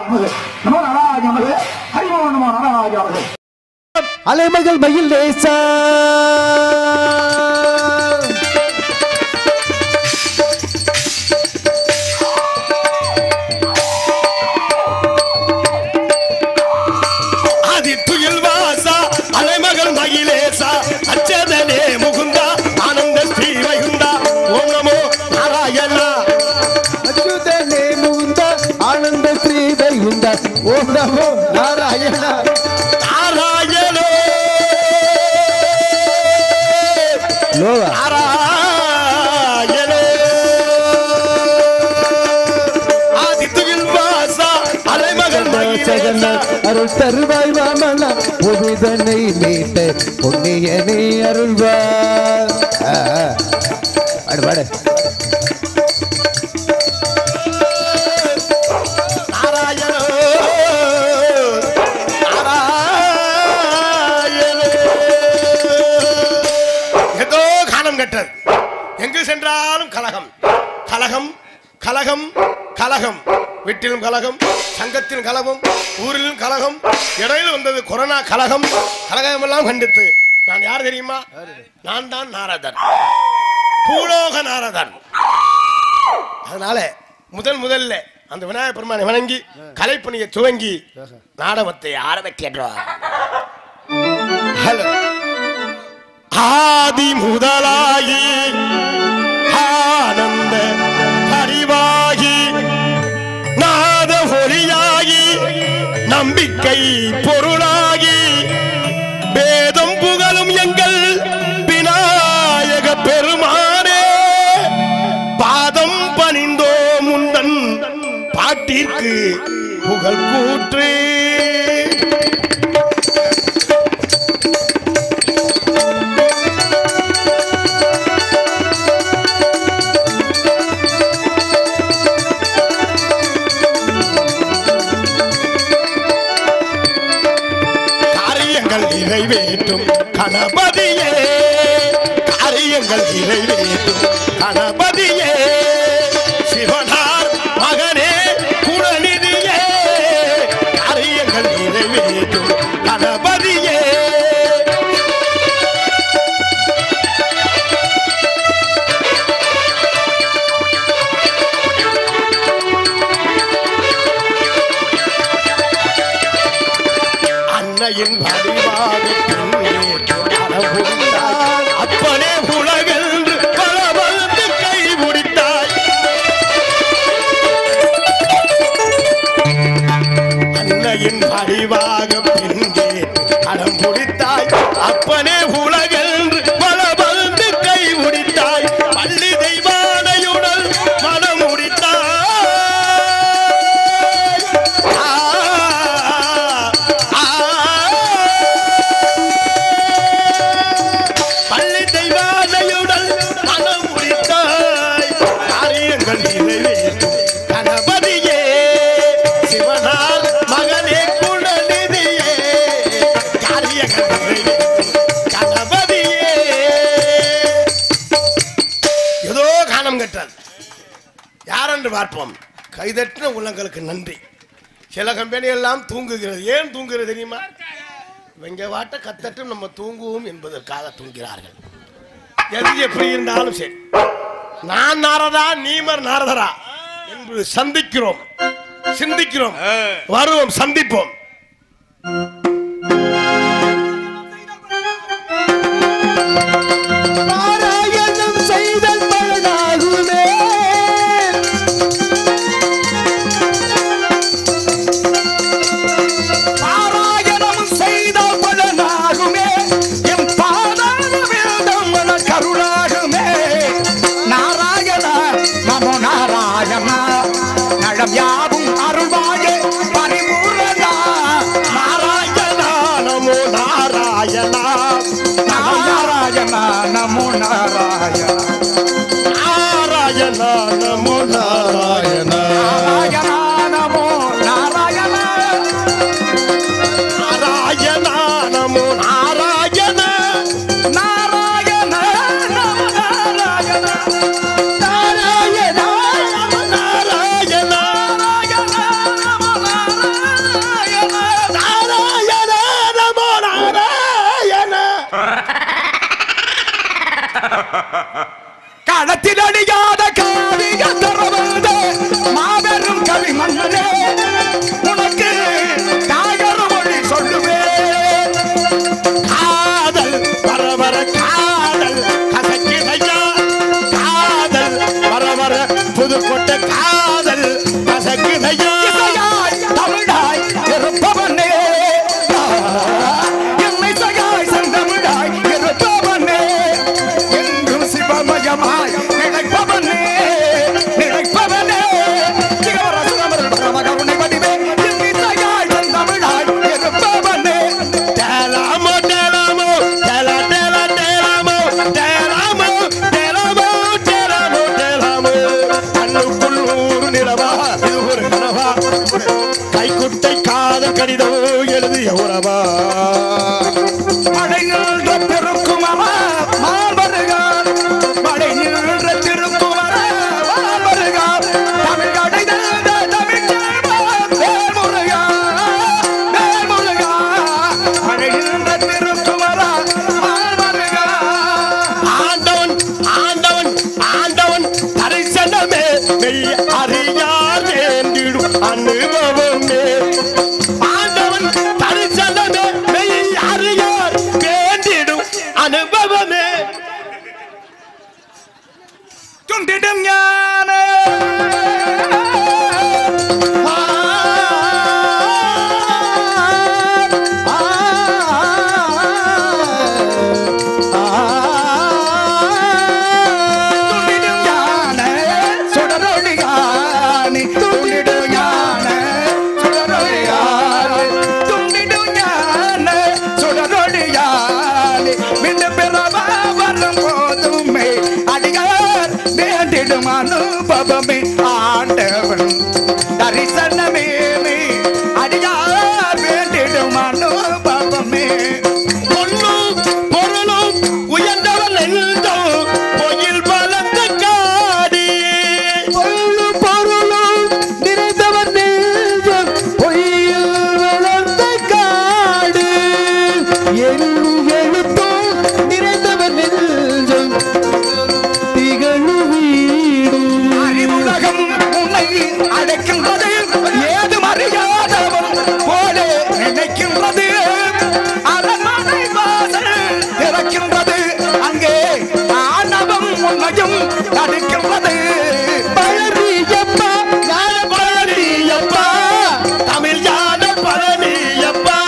நமது நமோ நாராஜ நமது ஹரிமோ நமோ நாராஜ நமது அலைமகள் மயில் லேசா ஆதி துயில் வாசா அலைமகள் மகிழேசா அச்சதனே முகுந்தா ஆனந்த ஸ்ரீ வைகுந்தா ஓம் நமோ நாராயணா அச்சுதனே முகுந்த ஆனந்த ஸ்ரீ வைகுந்த ஓம் நமோ நாராயண நாராயணோ லோவா நாராயணோ ஆதி துயில் வாசா அலைமகள் மகிழேசா ஜெகநாத் அருள் தருவாய் வாமனா புவிதனை மீட்ட புண்ணியனை அருள்வார் ஆ, ஆ. பாடு பாடு நாராயணோ நாராயணோ ஏதோ காலம் கட்டது எங்கு சென்றாலும் கலகம் கலகம் கலகம் கலகம் வீட்டிலும் கலகம் சங்கத்திலும் கலகம் ஊரிலும் கலகம் இடையில் வந்தது கொரோனா கலகம் கலகம் எல்லாம் கண்டித்து நான் யார் தெரியுமா நான் தான் நாரதன் பூலோக நாரதன் அதனால முதல் முதல்ல அந்த விநாயகர் பெருமானை வணங்கி கலைப்பணியை துவங்கி நாடகத்தை ஆரம்பிக்கின்றோம் ஹலோ ஆதி முதலாகி ஆனந்த அறிவாகி நாத ஒளியாகி நம்பிக்கை பொருளாகி வேதம் புகழும் எங்கள் விநாயக பெருமானே பாதம் பணிந்தோ முந்தன் பாட்டிற்கு புகழ் கூற்று காரியங்கள் நிறைவேற்றும் கணபதியே காரியங்கள் நிறைவேற்றும் கணபதியே சிவனார் மகனே குணநிதியே காரியங்கள் நிறைவேற்றும் கணபதியே அன்னையின் வடிவாக அப்பனே உலகென்று பல வந்து கை முடித்தாய் அன்னையின் வடிவாக பிங்கே களம் முடித்தாய் அப்பனே உலகென்று பல வந்து கை முடித்தாய் பள்ளி தெய்வானையுடன் மனம் முடித்தாய் ஆ, ஆ, பள்ளி தெய்வானையுடன் மனம் முடித்தாய் காரியங்கள் நிறைவேற்றும் கணபதியே சிவனால் மகனே குணநிதியே காரியங்கள் நிறைவேற்றும் கணபதியே ஏதோ காணம் கட்டால் யாரென்று பார்ப்போம் கைதட்டின உள்ளங்களுக்கு நன்றி சில கம்பெனி எல்லாம் தூங்குகிறது ஏன் தூங்குகிறது தெரியுமா இவங்க வாட்ட கத்தட்டும் நம்ம தூங்குவோம் என்பதற்காக தூங்குகிறார்கள் எது எப்படி இருந்தாலும் சரி நான் நாரதா நீமர் நாரதரா என்று சந்திக்கிறோம் சிந்திக்கிறோம் வருவோம் சந்திப்போம் பாராயணம் செய்தல் பலனாகுமே பாராயணம் செய்த பலனாகுமே எம் பாதாள வேதம் என கருளாகுமே நாராயணா நமோ நாராயணா நலம் யாவும் அருள்வாயே பரிபூரணா நாராயணா நமோ நாராயணா நாராயணா நமோ நாராயணா நாராயணா நமோ நாராயணா நாராயணா நமோ நாராயணா நாராயணா நமோ நாராயணா நாராயண நமோ நாராயண நாராயண நமோ நாராயணா நாராயண நமோ நாராயண களத்தில் அடியாத காவிய தரவந்த மாபெரும் கவி மன்னனே உனக்கு தாயர் மொழி சொல்லுவேன் காதல் வர வர காதல் கசக்கிதையா காதல் வர வர புதுக்கோட்டை காதல் கசக்கிதையா இசையாய் தமிழாய் இருப்பவனே என்னை சகாய் செந்தமிழாய் இருப்பவனே என்றும் சிவமயமாய் நினைப்பவனே நினைப்பவனே சிவரசுரமருள் பரமகருணை வடிவே என்னை சகாய் செந்தமிழாய் இருப்பவனே டேலாமோ டேலாமோ டேலா டேலா டேலாமோ டேலாமோ டேலாமோ டேலாமோ டேலாமோ கண்ணுக்குள் ஊர் நிலவா இது ஒரு கனவா கைக்குட்டை காதல் கடிதம் எழுதிய உறவா மழை நின்ற திருக்குமரா மால்வருகார் மழை நின்ற திருக்குமரா மால்வருகார் தமிழ் அடைந்த தமிழ் வேல்முருகா வேல்முருகா மழை நின்ற திருக்குமரா மால்வருகா ஆண்டவன் ஆண்டவன் ஆண்டவன் தரிசனமே மெய் அறியார் வேண்டிடும் அனுபவமே ஆண்டவன் தரிசனமே மெய் அறியார் வேண்டிடும் அனுபவமே துண்டிடும் ஞான துண்டிடும் ஞான சுடரொளியானி துண்டிடும் ஞான சுடரொளியானி துண்டிடும் ஞான சுடரொளியானி மீண்டும் பிறவா வரும் போதுமே அடியார் வேண்டிடும் அனுபவமே ஆண்டவன் தரிசனமே அடியார் வேண்டிடும் அனுபவமே பொன்னும் பொருளும் உயர்ந்தவன் நெஞ்சம் பொயில் பலந்த காடி பொருளும் பொருளும் நிறைந்தவர் நெஞ்சம் பொய்யில் வளர்ந்த காடு எழு எழுத்தும் நிறைந்தவர் நெஞ்சம் திகழு வீடு அறிவுலகம் உன்னை அழைக்கின்றது ஏதும் அறியாதவன் போல நினைக்கின்றது அரண்மனை வாசல் திறக்கின்றது அங்கே ஆணவம் உன்னையும் தடுக்கின்றது பழனியப்பா ஞான பழனியப்பா தமிழ் ஞான பழனியப்பா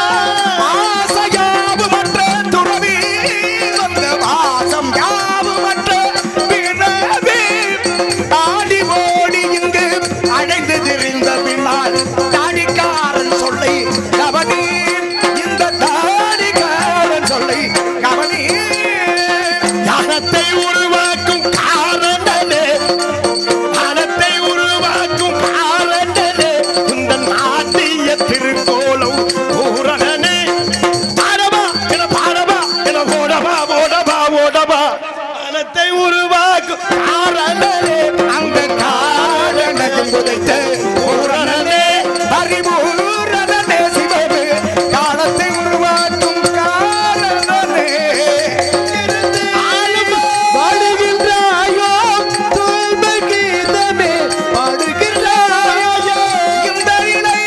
ஆசையாவுமற்ற துறவி வந்த வாசம் யாவுமற்ற பிறவி ஆடி ஓடி இங்கு அடைந்து திரிந்த பின்னால் தாடிக்காரன் சொல்லை கவனி இந்த தாடிக்காரன் சொல்லை கவனி ஞானத்தை உருவாக்கும் காரணனே ஞானத்தை உருவாக்கும் காரணனே இந்த நாட்டிய திருக்கோலம் பூரணனே பாடவா என பாடவா என ஓடவா ஓடவா ஓடவா ஞானத்தை உருவாக்கும் காரணனே அந்த காரணம் புதைத்த பூரணனே அறிவூரணனே சிவமே காலத்தை உருவாக்கும் காரணனே பாடுகின்றாயோ தூய்மை கீதமே பாடுகின்றாயோ இந்த இணை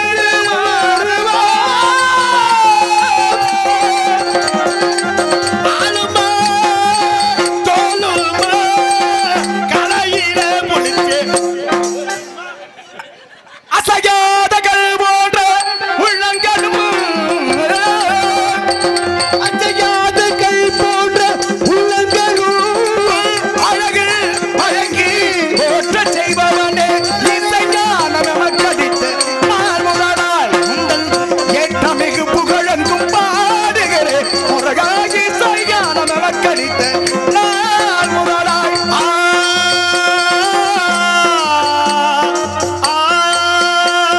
ஆளுமா தோலுமா கலையில முடிச்சு அசையாதகள் போன்ற உள்ளங்களும் அச்சையாத கை போன்ற உள்ளங்களும் அழகு அழகி போற்ற செய்பவனே இசைஞான நமக்கடித்து மார்முதலாய் உந்தன் ஏற்றமிகு புகழெங்கும் பாடுகிறேன் முருகாகி இசைஞான நமக்கடித்து நான் முதலாய் ஆ ஆ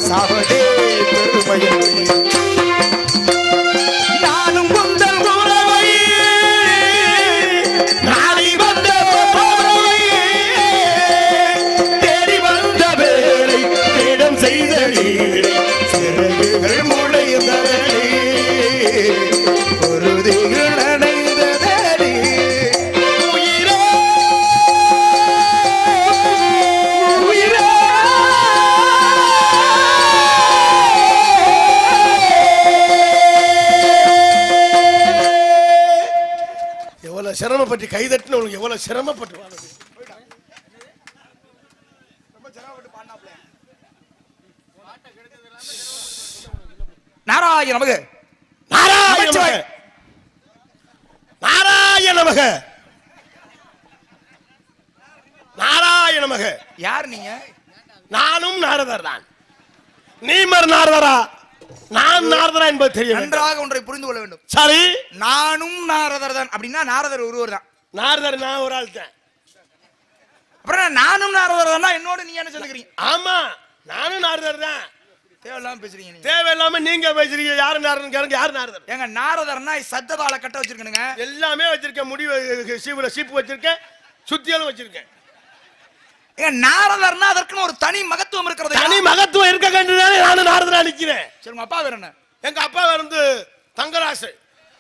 சாவதே பெருமையன்றி நானும் உந்தன் உறவை நாடி வந்த போறவை தேடி வந்த வேலை தேடம் செய்தடி சிறகுகள் முளைந்ததடி பொருதிகள் அடைந்ததடி உயிரே உயிரே எவ்வளவு சிரமப்பட்டு கைதட்டுன்னு உனக்கு எவ்வளவு சிரமப்பட்டு வாழுது நாராயண நமக நாராயண நமச்சிவாய. நமக. நாராயண நமக நாராயண நமக யார் நீங்க நானும் நாரதர் தான் நீமர் நாரதரா நான் நாரதரா என்பது தெரிய வேண்டும். நன்றாக ஒன்றை புரிந்து கொள்ள வேண்டும் சரி நானும் நாரதர் தான் அப்படின்னா நாரதர் ஒருவர் தான் நாரதர் நான் ஒரு ஆள் தான் அப்புறம் நானும் நாரதர் தான் என்னோட நீ என்ன சொல்லுகிறீங்க ஆமா நானும் நாரதர் தான் தேவையில்லாம பேசுறீங்க நீங்க தேவையில்லாம நீங்க பேசுறீங்க யாரு நாரதன் கேளுங்க யாரு நாரதர் ஏங்க நாரதர்னா சத்ததால கட்ட வச்சிருக்கணுங்க எல்லாமே வச்சிருக்கேன் முடிவு சீவுல சீப்பு வச்சிருக்கேன் சுத்தியாலும் வச்சிருக்கேன் ஏங்க நாரதர்னா அதற்குன்னு ஒரு தனி மகத்துவம் இருக்கிறது தனி மகத்துவம் இருக்க கண்டுதானே நானும் நாரதரா நிக்கிறேன் சரி உங்க அப்பா வேற என்ன எங்க அப்பா வந்து தங்கராசு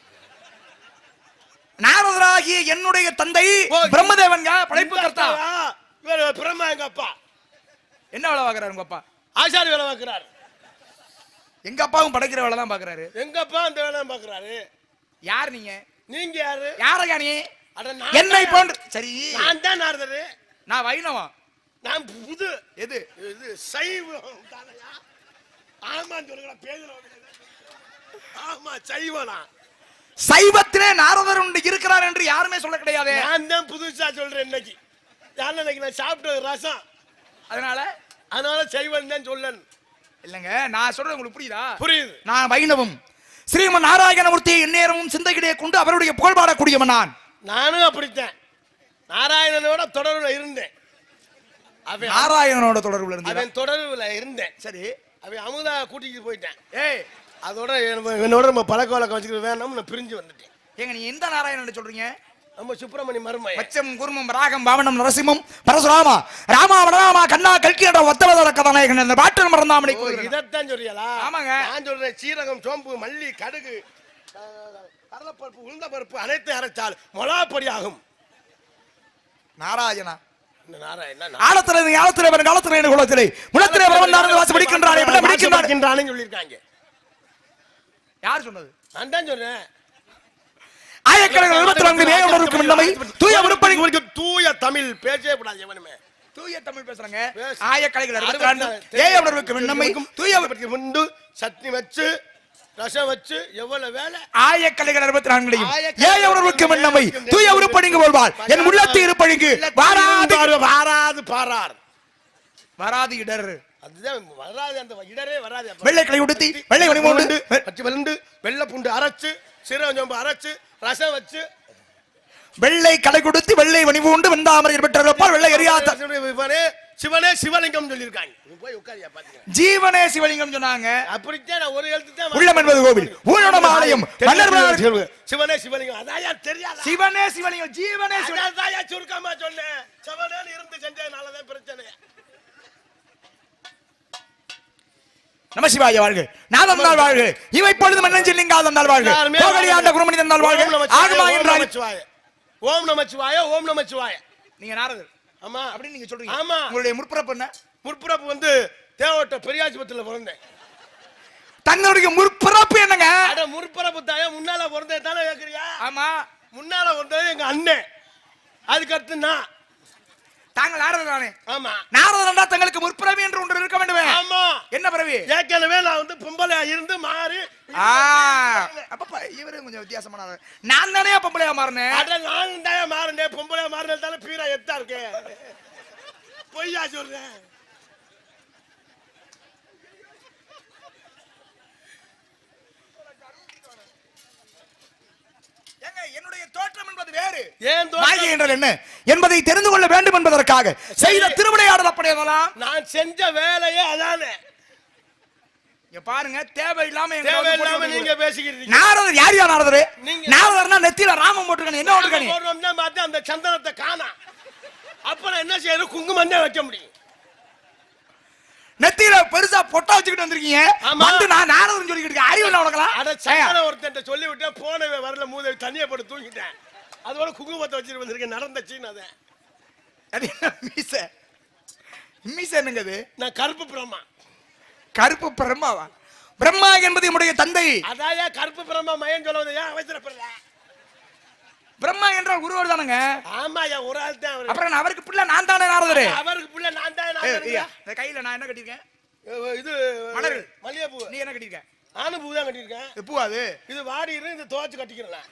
நாரதராகிய என்னுடைய தந்தை ஓ, பிரம்மதேவன்ங்க படைப்பு கர்த்தா இவர் பிரம்மா எங்க அப்பா என்ன வேலை பாக்குறாரு உங்க அப்பா ஆசாரி வேலை பார்க்கிறாரு எங்க அப்பாவும் படைக்கிற வேலை தான் பாக்குறாரு எங்க அப்பா அந்த வேலை பார்க்கிறாரு யார் நீங்க நீங்க யாரு யாரையா நீ அட நான் என்னை தான். போன்று சரி நான் தான் நாரதரு நான் வைணவம் நான் புது எது இது சைவம் தானையா ஆமான்னு சொல்லுங்களா பேதுல ஆமா சைவனா சைவத்திலே நாரதர் உண்டு இருக்கிறார் என்று யாருமே சொல்ல கிடையாது நான் தான் புதுசா சொல்றேன் இன்னைக்கு யாரும் இன்னைக்கு நான் சாப்பிட்டது ரசம் அதனால அதனால சைவம் தான் சொல்லணும் இல்லங்க நான் சொல்றது உங்களுக்கு புரியுதா புரியுது நான் வைணவம் ஸ்ரீமன் நாராயணமூர்த்தியை எந்நேரமும் சிந்தையிலே கொண்டு அவருடைய புகழ் பாடக்கூடியவன் நான் நானும் அப்படித்தான் நாராயணனோட தொடர்புல இருந்தேன் அவன் நாராயணனோட தொடர்புல இருந்து அவன் தொடர்புல இருந்தேன் சரி அவன் அமுதா கூட்டிட்டு போயிட்டேன் ஏய் அதோட என்ன- என்னோட நம்ம பழக்க வழக்கம் வச்சுக்கிட்டு வேணாம் நான் பிரிஞ்சு வந்துட்டேன் ஏங்க நீ எந்த நாராயணன் சொல்றீங்க நம்ம சுப்பிரமணி மருமைய மச்சம் குருமம் ராகம் பாவனம் நரசிம்மம் பரசுராமா ராமா வடராமா கண்ணா கல்கி என்ற ஒத்தவதர கதாநாயகன் இந்த பாட்டில் மறந்தாமலை ஓ, இதைத்தான் சொல்றியலா ஆமாங்க. நான் சொல்றேன் சீரகம் சோம்பு மல்லி கடுகு அஹ், கடலைப்பருப்பு உளுந்த பருப்பு அனைத்து அரைச்சால் மொளாப்பொடி ஆகும் நாராயணா இந்த நாராயணன் ஆழத்திலே நீ ஆழத்திலே வரும் காலத்திலே என் குலத்திலே முளத்திலே வரவன் நாரந்து வாசி படிக்கின்றானே எப்படி படிக்கின்றானே படிக்கின்றானே சொல்லியிருக்காங்க யார் சொன்னது நான் தான் சொல்றேன் ஆயக்கணக்கில் இருபத்தி நான்கு மேய உணர்வுக்கு முன்னமை தூய உருப்படி உங்களுக்கு தூய தமிழ் பேசவே கூடாது எவனுமே தூய தமிழ் பேசுறாங்க பேசு. ஆயக்கலைகள் அறுபத்தி நான்கு ஏய உணர்வுக்கு முன்னமை தூய தூய முண்டு சட்னி வச்சு ரசம் வச்சு எவ்வளவு வேலை ஆயக்கலைகள் அறுபத்தி நான்குலையும் ஆயக்கலைகள் ஏய உணர்வுக்கு முன்னமை தூய உருப்படிங்கு போல்வாள் என் உள்ளத்து இருப்படிங்கு வாராது வாராது வாராது பாரார் வராது இடர் அதுதான் வராது அந்த இடரே வராது அப்ப. வெள்ளை கிளை உடுத்தி வெள்ளை மணிமூண்டு பச்சை வெள்ளண்டு வெள்ளை பூண்டு அரைச்சு சீரகம் சோம்பு அரைச்சு ரசம் வச்சு வெள்ளை கடை கொடுத்து வெள்ளை வணிவுண்டு வெந்தாமரை பெற்றப்பால் வெள்ளை எரியாத இவனே சிவனே சிவலிங்கம் சொல்லியிருக்காங்க நீ போய் உட்காரியா பாத்துக்க ஜீவனே சிவலிங்கம் சொன்னாங்க அப்படித்தான் நான் ஒரு எழுத்து தான் உள்ளம் என்பது கோவில் ஊனோட ஆலயம் மன்னர் மன்னர் சிவனே சிவலிங்கம் அதாயா தெரியாதா சிவனே சிவலிங்கம் ஜீவனே சிவ அதாயா சுருக்கமா சொன்னேன் சிவனேன்னு இருந்து செஞ்சதுனாலதான் பிரச்சனை நம சிவாய வாழ்க நாதம் நாள் வாழ்க இவை பொழுது மன்னன் செல்லிங்காதம் நாள் வாழ்க எல்லாருமே கோகலி ஆண்ட குருமணி தந்தால் வாழ்க ஓம் நமச்சிவாய, ஆகுமா ஓம் என்றால் நமச்சிவாய. ஓம் நமச்சிவாய ஓம் நமச்சிவாய நீங்க நாரதர் ஆமா அப்படின்னு நீங்க சொல்றீங்க ஆமா. உங்களுடைய முற்பிறப்பு என்ன முற்பிறப்பு வந்து தேவட்ட பெரியாஸ்பத்திரியில பிறந்தேன் தங்களுடைய முற்பிறப்பு என்னங்க அட முற்பிறப்பு தாயா முன்னால பிறந்தே தானே கேக்குறியா ஆமா முன்னால பிறந்தது எங்க அண்ணன் அதுக்கு அடுத்து நான் தாங்கள் நாரதர் தானே ஆமா நாரதர் என்றால் தங்களுக்கு முற்பிறவி என்று ஒன்று இருக்க வேண்டுமே ஆமா என்ன பிறவி ஏற்கனவே நான் வந்து பொம்பளையா இருந்து மாறி ஆ அப்ப இவரு கொஞ்சம் வித்தியாசமான ஆளு. நான் தானே பொம்பளையா மாறினேன் அட நான் தாயா மாறினேன் பொம்பளையா மாறினது தானே பீரா எத்தா இருக்கு பொய்யா சொல்றேன் ஏங்க, என்னுடைய தோற்றம் என்பது வேறு ஏன் தோற்றம்? மாயை என்றால் என்ன என்பதை தெரிந்து கொள்ள வேண்டும் என்பதற்காக செய்த திருவிளையாடல் அப்படியெல்லாம் நான் செஞ்ச வேலையே அதானே இங்க பாருங்க தேவையில்லாம எங்களை வந்து தேவையில்லாம போட்டு நீங்க பேசிக்கிட்டு இருக்கீங்க. நாரதர் யார் யார் நாரதர் நீங்க- நாரதர்னா நெத்தியில ராமம் போட்டுருக்கானே என்ன போட்டுருக்கானே போடுறோம் தான் பார்த்து அந்த சந்தனத்தை காணா அப்ப நான் என்ன செய்யறது குங்குமம் தான் வைக்க முடியும் நெத்தியில பெருசா பொட்டா வச்சுக்கிட்டு வந்திருக்கீங்க ஆமா. வந்து நான் நாரதர்னு சொல்லிக்கிட்டு இருக்கேன் அறிவு இல்லை அட உனக்கெல்லாம் சந்தன ஒருத்தன் சொல்லி விட்டேன் போனவே வரல மூதை தண்ணியை போட்டு தூங்கிட்டேன் அதோட குங்குமத்தை வச்சுட்டு வந்திருக்கேன் நடந்த சீன் அதை அது என்ன மீச மீச என்னங்க அது நான் கருப்பு பிரம்மா கருப்பு பிரம்மாவா பிரம்மா என்பது என்னுடைய தந்தை அதாயா கருப்பு பிரம்மா மயன் சொல்லுவது ஏன் அவசரப்படல பிரம்மா என்றால் ஒருவர் தானங்க ஆமா ஐயா ஒரு ஆள் தான் அவரு. அப்புறம் நான் அவருக்கு பிள்ளை நான் தானே நாரதரு அவருக்கு புள்ள நான் தான் நான் ஏய், தானுங்க. ஐயா, இந்த கையில நான் என்ன கட்டியிருக்கேன் அஹ் இது மலர்கள். மல்லிகைப்பூ நீ என்ன கட்டியிருக்க நானும் பூ தான் கட்டியிருக்கேன் இது பூவா அது இது வாடி இரு இது துவைச்சு கட்டிக்கிறேன் நான்.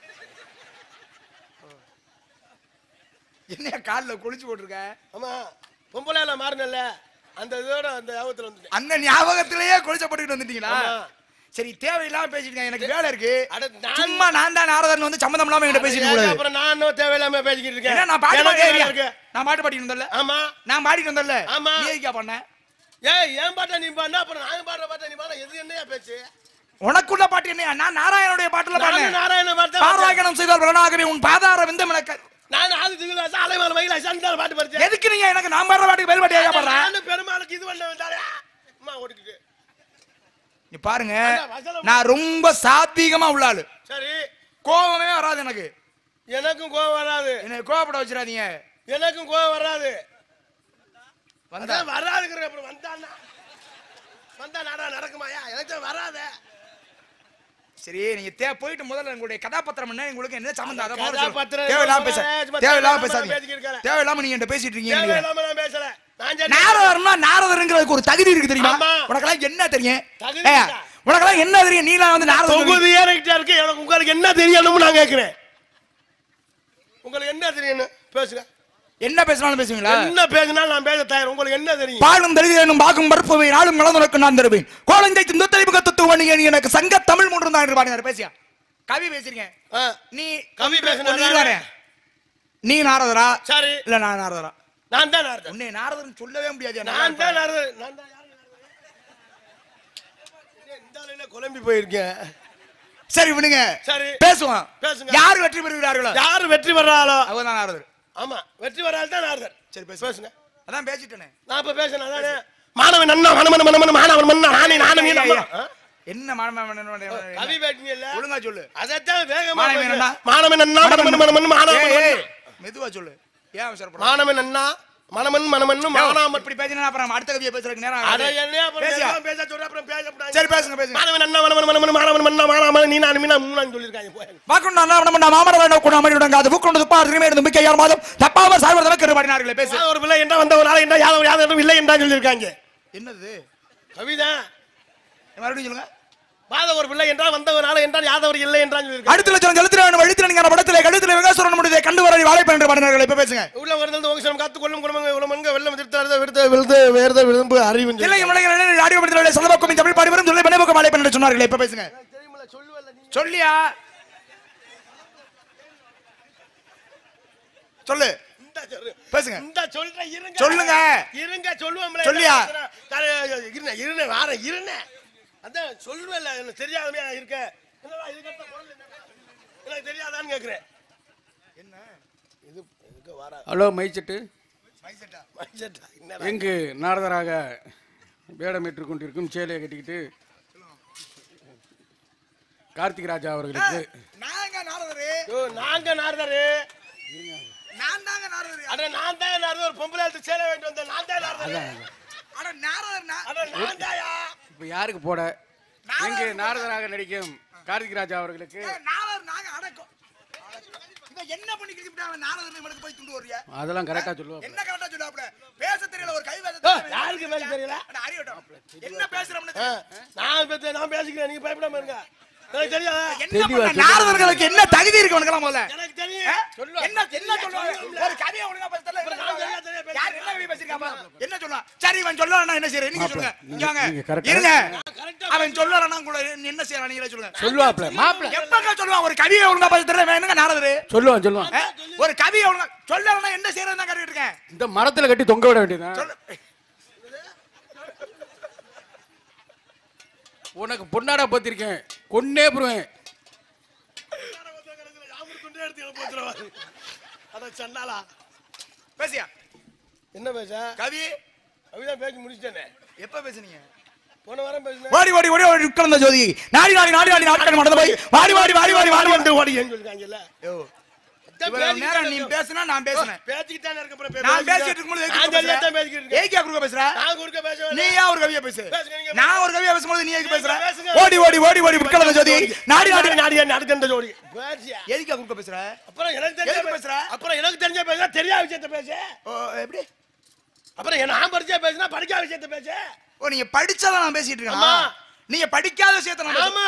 என்னைய காலில் குளிச்சு போட்டிருக்க ஆமா பொம்பளை எல்லாம் மாறினல அந்த இதோட அந்த ஞாபகத்துல வந்துட்டேன் அந்த ஞாபகத்திலேயே குளிச்ச போட்டுக்கிட்டு வந்துட்டீங்களா ஆமா. சரி தேவையில்லாம பேசிட்டு எனக்கு வேலை இருக்கு அட, நான்- சும்மா நான் தான் நாரதன் வந்து சம்மந்தம் இல்லாம என்கிட்ட பேசிட்டு கூடாது அப்புறம் நான் இன்னும் தேவையில்லாம பேசிக்கிட்டு இருக்கேன் ஏன்னா நான் பாட்டு எனக்கு பாடி வேலை இருக்கு. நான் பாட்டு பாடிட்டு வந்தல ஆமா நான் பாடிட்டு வந்தல ஆமா. நீ எதுக்கா பண்ண ஏய் ஏன் பாட்டா நீ பாடினா அப்புறம் நான் பாடுற பாட்டா நீ பாட எது என்னையா பேச்சு உனக்குள்ள பாட்டு என்ன நான் நாராயணனுடைய பாட்டுல நானும் பாடுறேன் நாராயண பாட்டு தான் பாடுறேன். பாராயணம் செய்தால் பலனாகவே உன் பாதார விந்த மிளக்க நான் ஆதி திகிலாசா அலைமலை மயிலாசா அந்த பாட்டு படிச்சேன் எதுக்கு நீங்க எனக்கு நான் பாடுற பாட்டுக்கு பேர் பாட்டியா பாடுறேன் நானும் பெருமாளுக்கு இது பண்ண வந்தாலே அம்மா ஓடிக்கிட்டு நீ பாருங்க அதான் வசனம். நான் ரொம்ப சாத்வீகமா உள்ள ஆளு சரி கோபமே வராது எனக்கு எனக்கும் கோவம் வராது என்னை கோபப்பட வச்சிடாதீங்க எனக்கும் கோவம் வராது வந்தா அதான் வராதுங்கிற அப்புறம் வந்தான்னா வந்தா நடா நடக்குமாயா எனக்கு தான் வராதே சரி நீங்க தே போயிட்டு முதல்ல உங்களுடைய கதாபாத்திரம் என்ன உங்களுக்கு என்ன சம்பந்தம் அதை முதல்ல சொல்லுங்க. கதாபாத்திரம் தேவையில்லாம பேச சும்மா தேவையில்லாம தேவையில்லாம பேசாதீங்க பேசிக்கிட்டு இருக்காரு. தேவையில்லாம நீங்க என்கிட்ட பேசிட்டு இருக்கீங்க நினைக்கிறேன். தேவையில்லாம நான் பேசல நான் சரி நாரதர்னா நாரதருங்கிறதுக்கு ஒரு தகுதி இருக்கு தெரியுமா ஆமா. உனக்கெல்லாம் என்ன தெரியும் தகுதி ஏய், இருக்கா? உனக்கெல்லாம் என்ன தெரியும் நீலாம் வந்து நாரதர் தொகுதி ஏறிக்கிட்டே இருக்கு எனக்கு உங்களுக்கு என்ன தெரியணும்னு நான் கேட்கிறேன் உங்களுக்கு என்ன தெரியணும் பேசுங்க என்ன பேசினாலும் பேசுவீங்களா என்ன பேசினாலும் நான் பேச தயார் உங்களுக்கு என்ன தெரியும் பாலும் தருகிறேனும் பாகும் பரப்புவை நாளும் மலர்ந்துனக்கு நான் தருவேன் கோலந்தை துந்தத்தலை முகத்துவ நீ எனக்கு சங்க தமிழ் மூன்று தான் என்று பாடினார் பேசியா கவி பேசுறீங்க ஆ, நீ கவி பேசினா நீ தானே? நீ நாரதரா சரி இல்ல நான் நாரதரா நான் தான் நாரதன் உன்னை நாரதர்னு சொல்லவே முடியாது நான் தான் நாரதன் நான் தான் யாரு நாரதன்? ஏன் இந்த ஆளுல குழம்பி போயிருக்கேன் சரி விடுங்க சரி பேசுவோம் பேசுங்க. யார் வெற்றி பெறுகிறார்களோ யாரு வெற்றி பெறாளோ அவர் தான் நாரதர் ஆமா வெற்றி பெறாள் தான் நாரதன் சரி பேசு பேசுங்க அதான் பேசிட்டேனே நான் இப்ப பேசுனேன் அதானே மாணவன் அண்ணா மனமன் மனமன் மாணவன் மன்னா நானே நானும் நீ நம்ம ஆ? என்ன மானமே கவி பேட்டினியல்ல ஒழுங்கா சொல்லு அதைத்தான் வேகமா மாணவன் பேசு. அண்ணா. மாணவன் அண்ணா மனமன் மனமன் மாணவன் ஏய், ஏய், மன்னா. மெதுவா சொல்லு ஏன் அவசரப்படுற மாணவன் அண்ணா மனமன் மனமன் மாணவன் இப்படி பேசினா அப்புறம் அடுத்த கவியை பேசுறதுக்கு நேரம் அட ஆகாது. என்னையா அப்புறம் பேசியா? பேசலாம், பேச சொல்ற அப்புறம் பேசக்கூடாது. சரி பேசுங்க பேசுங்க மாணவன் அண்ணா மனமன் மனமன் மாணவன் மன்னா மாணவன் நீ நான் மீனா மூணான்னு சொல்லியிருக்காங்க போய் வாக்குண்டு அண்ணா நம்ம நம்ம மாமர நோக்கு அமரி விடங்காது பூக்கொண்டு துப்பா திரும்பி இருந்து மிக்க யார் மாதம் தப்பாம சாய்வதற்கு கருமாடினார்களே பேசு ஒரு பிள்ளை என்றா வந்த ஒரு ஆள் என்றா யாதவர் யாதவரும் இல்லை என்றா சொல்லியிருக்காங்க என்னது கவிதான் மறுபடியும் சொல்லுங்க பாத ஒரு பிள்ளை என்றா வந்த ஒரு ஆள் என்றால் யாதவர் இல்லை என்றா சொல்லியிருக்காங்க அடுத்த லட்சம் செலுத்தின வழித்தில நீங்க படத்துல கழுத்துல விகாசுரன் முடிதை கண்டு வர வாழைப்பன் என்று பாடினார்கள் இப்ப பேசுங்க உள்ள வருதல் ஓங்சனம் காத்து கொள்ளும் குடும்பங்க உலமங்க வெள்ளம் திருத்தாரத விருத விருது வேறுத விரும்பு அறிவு இல்லை முளைகள் ஆடியோ படத்துல செலவக்கும் தமிழ் பாடி வரும் சொல்லி பணிபக்கம் வாழைப்பன் என்று சொன்னார்கள் இப்ப பேசுங்க சொல்லியா சொல்லு பேசுங்க. இந்த சொல்ற இருங்க சொல்லுங்க. இருங்க சொல்லுவோம்ல சொல்லியா? இருங்க இருங்க வார இருங்க அதான் சொல்லுவேன்ல எனக்கு தெரியாதமே இருக்க என்னடா இதுக்கப்புறம் குரல் என்ன? எனக்கு தெரியாதான்னு கேக்குறேன் என்ன இது இதுக்கு வர ஹலோ மைச்சட்டு மைசெட்டா? என்னடா? எங்கு நாரதராக வேடமேற்றுக் கொண்டிருக்கும் சேலையை கட்டிக்கிட்டு கார்த்திக் ராஜா அவர்களுக்கு நாங்க நாரதரு ஐயோ, நாங்க நாரதரு நான் தாங்க நாரதரு அட நான் தான் நாரதர் ஒரு பொம்பளை எடுத்து சேலை வேண்டி வந்தேன் நான் தான் நாரதரு அட நாரதர் நான் அட நான் தாயா இப்போ யாருக்கு போட எங்கு நாரதராக நடிக்கும் கார்த்திக் ராஜா அவர்களுக்கு நாரதர் நாங்க அடக்கம் இவன் என்ன பண்ணிக்கிட்டு அவன் நாரதர் இவனுக்கு போய் துண்டு வர்றியா அதெல்லாம் கரெக்டாக சொல்லுவாங்க என்ன கரெக்டா சொல்லுவாப்ல பேச தெரியல ஒரு கை பேச ஓ, தெரியல. யாருக்கு பேச தெரியல அட, அறியட்டும் என்ன பேசுறோம்னு ஆ, நான் பேச நான் பேசிக்கிறேன் நீங்க பயப்படாம இருங்க எனக்கு தெரியாதா என்ன தெளிவா பண்ண? சொல்லு. நாரதர்களுக்கு என்ன தகுதி இருக்கு உனக்கெல்லாம் முதல்ல எனக்கு ஆ? தெரியும் என்ன என்ன சொல்லுவாங்க ஒரு கதையை ஒழுங்கா பேச தெரியல, என்ன நான் சொல்லுவாங்க? சரியா சரியா யார் என்ன கவி பேசிருக்காமா என்ன சொல்லுவான் சரி இவன் சொல்லலன்னா என்ன செய்யற நீங்க சொல்லுங்க நீங்க- இங்க வாங்க நீங்க correct ஆ- இருங்க கரெக்டா அவன் சொல்லலன்னா கூட என்ன செய்யறான் நீங்களே சொல்லுங்க சொல்லுவாப்ல மாப்பிள எப்பங்க சொல்லுவான் ஒரு கவியை ஒழுங்கா பேச தெரியல இவன் என்னங்க நாரதரு சொல்லுவான் சொல்லுவான் ஆ? ஒரு கவியை ஒழுங்கா சொல்லலன்னா என்ன செய்யறதுன்னு தான் கேட்டுட்டு இருக்கேன் இந்த மரத்துல கட்டி தொங்க விட வேண்டியதுதான் சொல்லு உனக்கு பொன்னாடா பத்திருக்கேன் கொன்னே போடுவேன் அட சண்டாளா பேசியா என்ன பேச கவி அப்படிதான் பேசி முடிச்சிட்டேனே எப்ப பேசுனீங்க போன வாரம் பேசினேன் வாடி வாடி வாடி வாடி உட்கார்ந்த ஜோதி நாடி நாடி நாடி நாடி நாட்கள் மடந்து போய் வாடி வாடி வாடி வாடி வாடி வாடி வந்து ஓடி ஏன் சொல்லிருக்காங்கல்ல இவ்வளவு நேரம் நீ பேசுனா நான் பேசுனேன் பேசிக்கிட்டானே இருக்க போறேன் நான் பேசிட்டு இருக்கும்போது எதுக்கு நான் பேசுற? சரியா தான் பேசிக்கிட்டு இருக்கேன் ஏய்க்கா குறுக்க பேசுற நான் குறுக்க பேச நீ ஏன் ஒரு கவியா பேசு பேசுங்க, நீங்க நான் ஒரு கவியா பேசும்போது நீ எதுக்கு பேசுற நீங்க பேசுங்க. ஓடி ஓடி ஓடி ஓடி உட்கார்ந்த ஜோதி நாடி நாடி நாடி அடுத்த ஜோடி பேசியா எதுக்கா குறுக்க பேசுற அப்புறம் எனக்கு தெரிஞ்ச எதுக்கு பேசுற? அப்புறம் எனக்கு தெரிஞ்ச பேச தெரியாத விஷயத்த பேச ஓ எப்படி அப்புறம் என்ன நான் படிச்சா பேசினா படிக்காத விஷயத்த பேச ஓ நீங்க படிச்சத நான் பேசிட்டு இருக்கேன் ஆமா. நீங்க படிக்காத விஷயத்த நான் பேசுறேன். ஆமா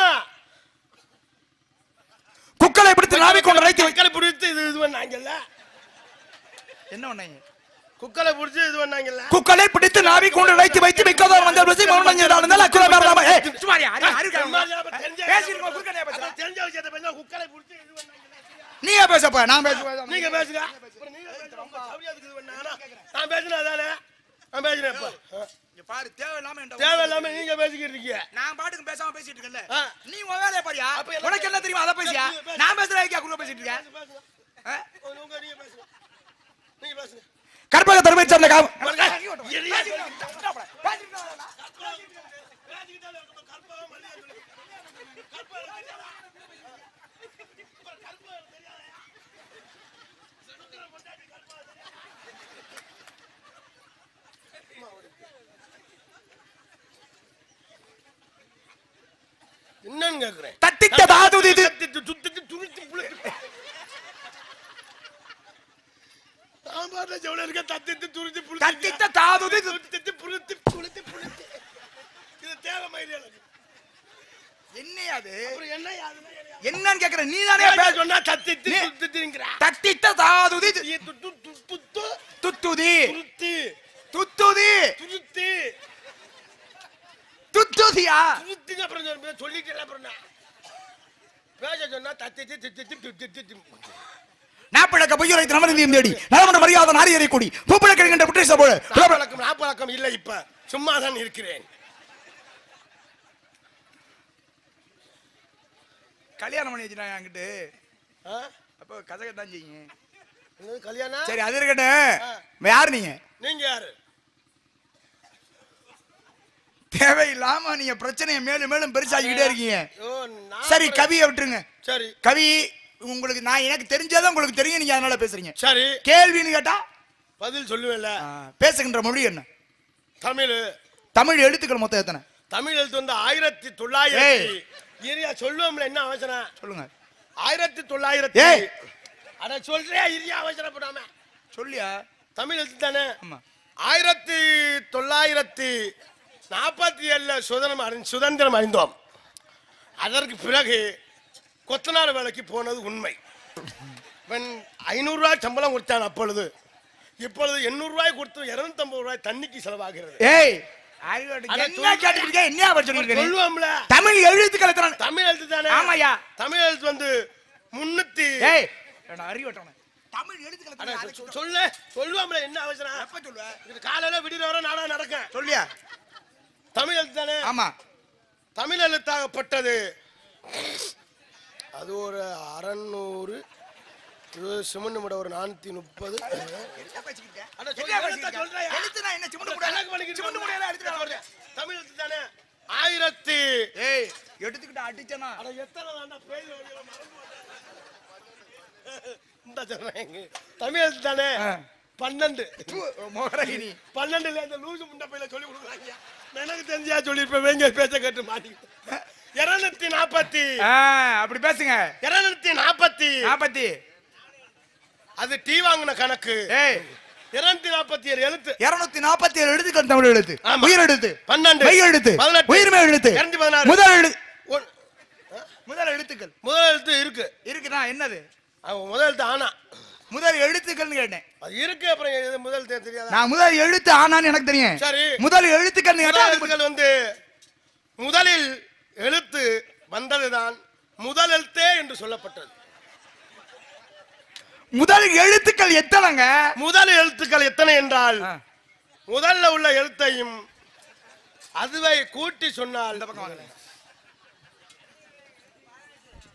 குக்களை பிடித்து நாவி கொண்டு ரைத்து வை- குக்கலை பிடிச்சி இது இது பண்ணாங்கல்ல என்ன பண்ணீங்க குக்கலை பிடிச்சி இது பண்ணாங்கல்ல குக்களை பிடித்து நாவி கொண்டு வைத்து வைத்து மிக்கதோர் வந்த விசை மௌனஞ்சாலும் அக்குல பேரலாமா ஏய் சும்மா இரு, அரு, அரு, சும்மா இரு, அப்புறம் தெரிஞ்ச பேசிட்டு இருக்கோம், குறுக்க நீ பேசுற. அப்புறம் தெரிஞ்ச விஷயத்த பேசினா குக்கலை பிடிச்சி இது பண்ணாங்கல்ல நீயே பேசப்பா நான் பேசுவேன் நீங்க பேசுங்க அப்புறம் நீங்க பேசுங்க. ரொம்ப சௌரியத்துக்கு இது பண்ணாங்கன்னா, நான் பேசினா தானே நான் பேசுறேன் இப்ப இங்க பாரு தேவையில்லாம என்கிட்ட தேவையில்லாம நீங்க பேசிக்கிட்டு இருக்கீங்க நான் பாட்டுக்கு பேசாம பேசிட்டு இருக்கேன்ல ஆ. நீ உன் வேலைய பாரியா அப்ப எல்லாம் உனக்கு என்ன தெரியுமா அத பேசியா பேசு, பேசு. நான் பேசுறேன் ஐயா குறுக்க பேசிட்டு இருக்கேன் பேசுங்க ஆ? உங்க நீங்க பேசுங்க நீங்க பேசுங்க கற்பக தருமை சார்ந்த காவ எரியா என்னன்னு கேக்குறேன் தட்டித்த தாதுதி இது. தட்டித்து, சுத்திட்டு, துருத்தி, புளுத்தி. நான் பாட்டுல செவல இருக்க தத்திட்டு, துருத்தி, புளுத்தி. தட்டித்த தாதுதி இது. சுத்திட்டு, புளுத்தி, புளுத்தி, புளுத்தி. இது தேவை மாதிரி எனக்கு. என்னையா அது அப்புறம் என்ன யாருன்னா என்ன? என்னன்னு கேக்குறேன் நீ தானே பேச பேச சொன்னா தத்திட்டு, நீ- சுத்திட்டுங்கிற. தட்டித்த தாதுதி இது. ஈ, துட்டு, து, துத்து, துத்துதி துருத்தி, துத்துதி துருத்தி, துத்துதியா துருத்தின்னு அப்புறம் சொல்லு, சொல்லிட்டேல்ல அப்புறம் என்ன? பேச சொன்னா தத்திட்டு, தித்திட்டு, துத்திட்டு. நாப்பிழக்க பொய்யுரை நமதியும் தேடி நலமன்ற மரியாதை நாரியரை கூடி பூப்பிழக்க இருக்கின்ற புற்றேச போல நாப்பழக்கம் நாப்பழக்கம் இல்லை இப்ப சும்மா தான் இருக்கிறேன் கல்யாணம் பண்ணி வச்சுனா என்கிட்ட ஆ? அப்போ கதை தான் செய்யுங்க என்னது கல்யாணம் சரி அது இருக்கட்டும் யாரு நீங்க நீங்க யாரு தேவையில்லாம நீங்க பிரச்சனையை மேலும் மேலும் பெருசாக்கிட்டே இருக்கீங்க ஓ, நான் சரி அப்புறம்- கவியை விட்டுருங்க சரி கவி உங்களுக்கு நான் எனக்கு தெரிஞ்சதை உங்களுக்கு தெரியும் நீங்க அதனால பேசுறீங்க சரி கேள்வின்னு கேட்டா பதில் சொல்லுவேன்ல ஆ, பேசுகின்ற மொழி என்ன தமிழ் தமிழ் எழுத்துக்கள் மொத்தம் எத்தனை தமிழ் எழுத்து வந்து ஆயிரத்தி தொள்ளாயிரத்தி இரியா சொல்லுவோம்ல என்ன அவசரம் சொல்லுங்க ஆயிரத்தி தொள்ளாயிரத்தி ஏய். அட சொல்றியா இரியா அவசரப்படாம சொல்லியா தமிழ் எழுத்து தானே ஆமா ஆயிரத்தி தொள்ளாயிரத்தி நாற்பத்தி ஏழுல சுதந்திரம் அறி சுதந்திரம் அறிந்தோம் அதற்கு பிறகு கொத்தனார் வேலைக்கு போனது உண்மை இவன் ஐநூறுரூவாய் சம்பளம் கொடுத்தான் அப்பொழுது இப்பொழுது எண்ணூறு ரூபாய் கொடுத்து இருநூத்தம்பது ரூபாய் தண்ணிக்கு செலவாகிறது ஏய் அறிவாட்டு அட என்ன சொல்லுங்க. கேட்டுட்டு இருக்க என்ன படிச்சுட்டு இருக்க நீ? சொல்லுவோம்ல தமிழ் எழுத்துக்கள் எத்தனை தமிழ் எழுத்து தானே ஆமாய்யா. தமிழ் எழுத்து வந்து முன்னூத்தி ஏய் அறிவட்டவன தமிழ் எழுத்துக்கள் அட, எத்தனை? சொ- சொல்லு சொல்லுவோம்ல என்ன அவசரம் எப்ப சொல்லுவ இது காலையில விடிய வர நாடா நடக்கும் சொல்லியா தமிழ் எழுத்து தானே ஆமா தமிழ் எழுத்தாகப்பட்டது அது ஒரு அறநூறு இருபது சிமெண்ட் முட ஒரு நானூத்தி முப்பது அட, சொல்லு, எழுத்த சொல்றேயா? எழுத்துனா என்ன சிமுண்டு கணக்கு முடியாது பண்ணிக்கிட்டு சிமுண்டு முடியாது எடுத்துட்டு வா. சொல்றேன். தமிழ் எழுத்து தானே ஆயிரத்தி ஏய் எடுத்துக்கிட்டு அடிச்சனா அட, எத்தனை தாண்டா பேர் வழியில மறந்து போச்சு. இந்த சொல்றேன். தமிழ் எழுத்து தானே ஆ. பன்னெண்டு மோகரகினி பன்னெண்டுல இந்த லூசு முண்டை பையில சொல்லி கொடுக்குறாங்க எனக்கு தெரிஞ்சா சொல்லிருப்பேன் வேங்க பேச்ச கேட்டு மாட்டிக்கிட்டேன் இருநூத்தி நாற்பத்தி ஆ அப்படி பேசுங்க இருநூத்தி நாற்பத்தி நாப்பத்தி அது டீ வாங்கின கணக்கு ஏய் இருநூத்தி நாற்பத்தி ஏழு எழுத்து இருநூத்தி நாற்பத்தி ஏழு எழுத்துக்கள் தமிழ் எழுத்து ஆமா. உயிர் எழுத்து பன்னெண்டு மெய் எழுத்து பதினெட்டு உயிர்மை எழுத்து இருநூத்தி பதினாறு முதல் எழு ஒன்- முதல் எழுத்துக்கள் முதல் எழுத்து இருக்கு இருக்குதா என்னது அவன் முதல் எழுத்து ஆனா முதல் எழுத்துக்கள்னு கேட்டேன் அது இருக்கு அப்புறம் எது முதல் எழுத்து தெரியாதா நான் முதல் எழுத்து ஆனான்னு எனக்கு தெரியும் சரி. முதல் எழுத்துக்கள் கேட்டா முதல் அதுக்கு எழுத்துக்கள் வந்து முதலில் எழுத்து வந்ததுதான் முதல் எழுத்தே என்று சொல்லப்பட்டது முதல் எழுத்துக்கள் எத்தனைங்க முதல் எழுத்துக்கள் எத்தனை என்றால் ஆ. முதல்ல உள்ள எழுத்தையும் அதுவை கூட்டி சொன்னால்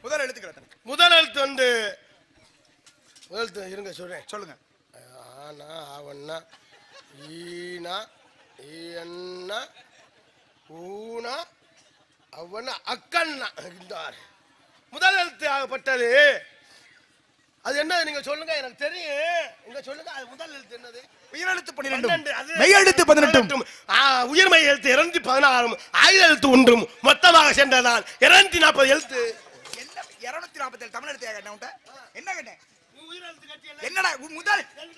முதல் எழுத்துக்கள் எத்தனை முதல் எழுத்து வந்து முதல் எழுத்து இருங்க சொல்றேன் சொல்லுங்க ஆனா அவன்னா ஈனா ஈயன்னா ஊனா அவனா அக்கண்ணா இருந்தார் முதல் எழுத்து ஆகப்பட்டது அது என்ன நீங்க சொல்லுங்க எனக்கு தெரியும் நீங்க சொல்லுங்க அது முதல் எழுத்து என்னது உயிரெழுத்து பன்னிரெண்டும் பன்னெண்டு, அது- மெய் எழுத்து பதினெட்டும் ஆ, உயிர்மை எழுத்து இருநூத்தி பதினாறும் ஆயுத எழுத்து ஒன்றும் மொத்தமாக சென்றதான் இருநூத்தி நாற்பது எழுத்து என்ன இருநூத்தி நாற்பத்தி ஏழு தமிழ் எழுத்து கேட்டேன் உன்ட்ட? என்ன கேட்டேன் என்னடா உன் முதல்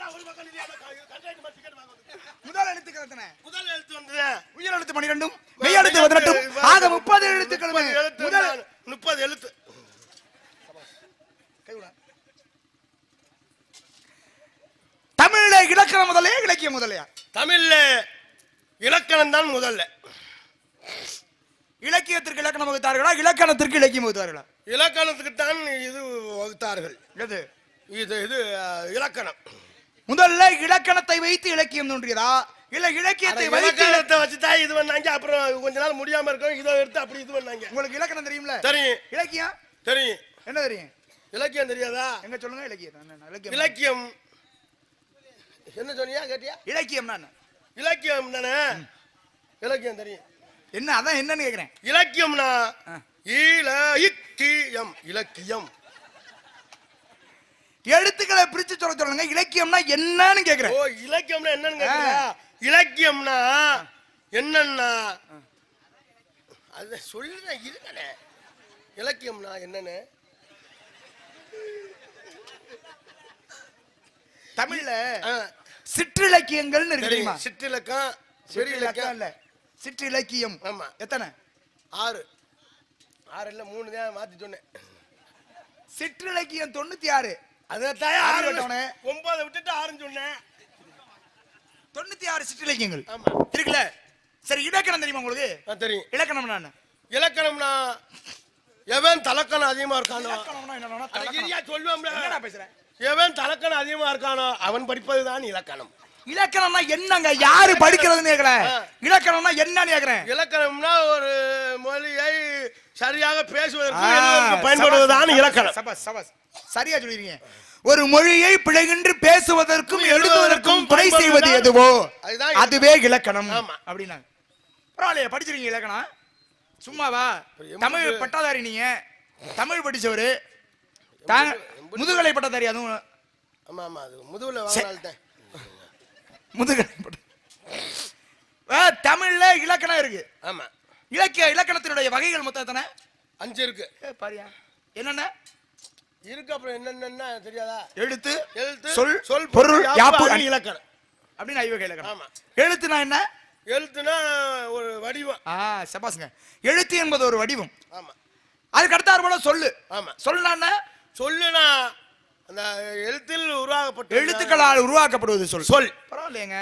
முதல் எழுத்துக்கள் எத்தனை முதல் எழுத்து வந்து உயிர் எழுத்து பன்னிரெண்டும் மெய் எழுத்து பதினெட்டும் ஆக முப்பது எழுத்துக்கள் முப்பது எழுத்து முதல் தான். முப்பது எழுத்து கைவிட. தமிழ்ல இலக்கணம் முதலையா இலக்கியம் முதலையா தமிழ்ல இலக்கணம் தான் முதல்ல இலக்கியத்திற்கு இலக்கணம் வகுத்தார்களா இலக்கணத்திற்கு இலக்கியம் வகுத்தார்களா இலக்கணத்துக்கு தான் இது வகுத்தார்கள் எது இது இது அஹ், இலக்கணம் முதல்ல இலக்கணத்தை வைத்து இலக்கியம் தோன்றியதா இல்ல இலக்கியத்தை வைத்து இலக்கணத்தை வச்சுதான் இது பண்ணாங்க அப்புறம் கொஞ்ச நாள் முடியாம இருக்கும் இதை எடுத்து அப்படி இது பண்ணாங்க உங்களுக்கு இலக்கணம் தெரியும்ல தெரியும் இலக்கியம் தெரியும் என்ன தெரியும் இலக்கியம் தெரியாதா எங்க சொல்லுங்க இலக்கியம் என்ன, என்ன, இலக்கியம் இலக்கியம் என்ன சொன்னியா கேட்டியா இலக்கியம்னா என்ன? இலக்கியம் தானே இலக்கியம் தெரியும் என்ன அதான் என்னன்னு கேக்குறேன் இலக்கியம்னா ஆ. இலக்கியம் இலக்கியம் எழுத்துக்களை பிரிச்சு சொல்ல சொல்லுங்க இலக்கியம்னா என்னன்னு கேக்குறேன் ஓ இலக்கியம்னா என்னன்னு கேக்குறியா? இலக்கியம்னா என்னன்னா அது சொல்லுறேன் இருக்கனே இலக்கியம்னா என்னன்னு தமிழ்ல ஆ, சிற்றிலக்கியங்கள்னு இருக்கு தெரியும். தெரியுமா சிற்றிலக்கம் பெரிய சிற்றிலக்கம் இலக்கம் இல்ல சிற்றிலக்கியம் ஆமா எத்தனை ஆறு ஆறு இல்ல மூணு தான் மாத்தி சொன்னேன் சிற்றிலக்கியம் தொண்ணூத்தி ஆறு அதான் ஆறு அறிவட்டவனே. ஒன்பதை விட்டுட்டு ஆறுன்னு சொன்னேன் தொண்ணூத்தி ஆறு சிற்றிலக்கியங்கள் ஆமா இருக்குல்ல சரி இலக்கணம் தெரியுமா உங்களுக்கு ஆ, தெரியும் இலக்கணம்னா என்ன இலக்கணம்னா எவன் தலக்கணம் அதிகமா இருக்கானோ இலக்கணம்னா என்னன்னா அட தலக்கணம். இரியா சொல்லுவோம்ல என்னடா பேசுற எவன் தலக்கணம் அதிகமா இருக்கானோ அவன் படிப்பதுதான் இலக்கணம் இலக்கணம்னா என்னங்க யாரு படிக்கிறதுன்னு கேக்குற ஆ. இலக்கணம்னா என்னன்னு கேக்குறேன் இலக்கணம்னா ஒரு மொழியை சரியாக பேசுவதற்கு ஆ, எழுதுவதற்கு பயன்படுவதுதான் சபாஸ், இலக்கணம் சபாஸ், சபாஸ். சரியா சொல்லிருக்கீங்க ஒரு மொழியை பிழைகின்றி பேசுவதற்கும் எழுதுவதற்கும் துணை செய்வது எதுவோ அதுதான் இலக்கணம். அதுவே இலக்கணம் ஆமா. அப்படின்னா பரவாயில்லையா படிச்சிருக்கீங்க இலக்கணம் சும்மாவா எம்பது- தமிழ் பட்டாதாரி நீங்க தமிழ் படிச்சவரு தாங்க முதுகலை பட்டதாரி அதுவும் ஆமா ஆமா அது முதுகுல வாங்கினால்தான் முதுகலை பட்ட ஆ, தமிழ்ல இலக்கணம் இருக்கு ஆமா இலக்கிய இலக்கணத்தினுடைய வகைகள் மொத்தம் எத்தனை அஞ்சு இருக்கு ஏ, பாரியா என்னென்ன இருக்கு அப்புறம் என்னென்ன தெரியாதா எழுத்து எழுத்து சொல் சொல் பொருள் யாப்பு அணி அணி இலக்கணம் அப்படின்னு ஐவகை இலக்கணம் ஆமா. எழுத்துனா என்ன எழுத்துனா ஒரு வடிவம் ஆ சபாசுங்க எழுத்து என்பது ஒரு வடிவம் ஆமா அதுக்கு அடுத்தாறு போல சொல்லு ஆமா சொல்லுனா என்ன சொல்லுனா அந்த எழுத்தில் உருவாக்கப்பட்ட எழுத்துக்களால் உருவாக்கப்படுவது சொல் சொல் பரவாயில்லையங்க